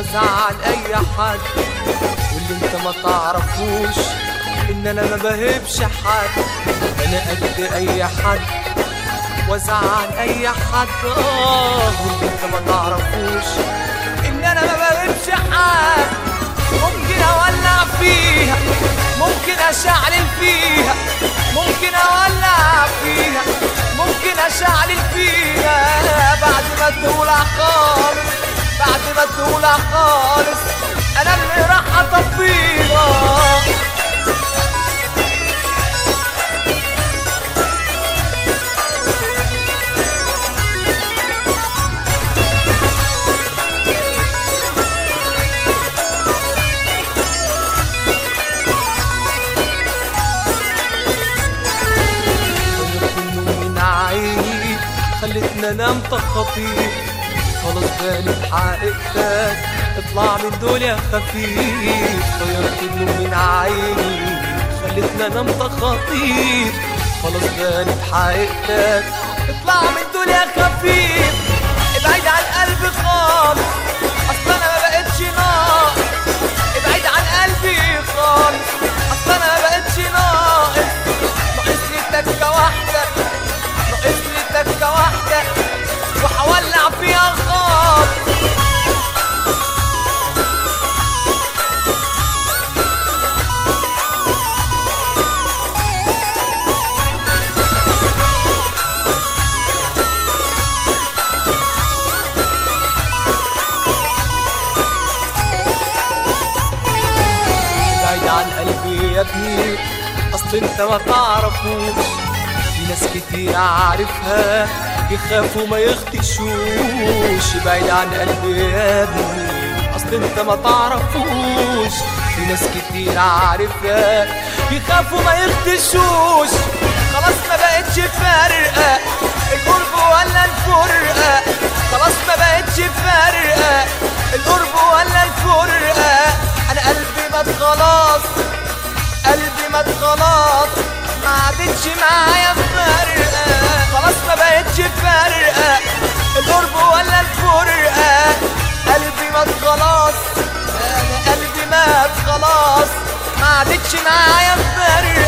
وازعل اي حد واللي انت ما تعرفوش ان انا ما بهبش حد انا قد اي حد وازعل اي حد اه واللي انت ما تعرفوش ان انا ما بهبش حد ممكن اولع فيها ممكن اشعلل فيها ممكن اولع فيها ممكن اشعلل فيها بعد ما تولع خالص بعد ما تولع خالص انا اللي راح اطفيها من عيني خلتنا انام تخطيط خلاص بالي بحقيقتك اطلع من دول يا خفيف طيرت النوم من عيني خلتنا انام تخطيط خلاص بالي بحقيقتك اطلع من دول يا خفيف ابعد عن قلبي خالص اصل انا ما بقتش ناقص ابعد عن قلبي خالص اصل انا ما بقتش ناقص ناقص لي تكه واحده ناقص لي تكه واحده وهولع فيها خالص بعيد عن قلبي يا ابني اصل انت ما تعرفوش في ناس كتير عارفها يخافوا ما يختشوش بعيد عن قلبي يا ابني اصل انت ما تعرفوش في ناس كتير عارفها يخافوا ما يختشوش خلاص ما بقتش فارقه القرب ولا الفرقه خلاص ما بقتش فارقه القرب ولا الفرقه انا قلبي مات خلاص قلبي مات خلاص ما عادتش معايا فارقه خلاص ما بقتش فارقه القرب ولا الفرقه قلبي مات خلاص انا قلبي مات خلاص ما عادتش معايا فارقه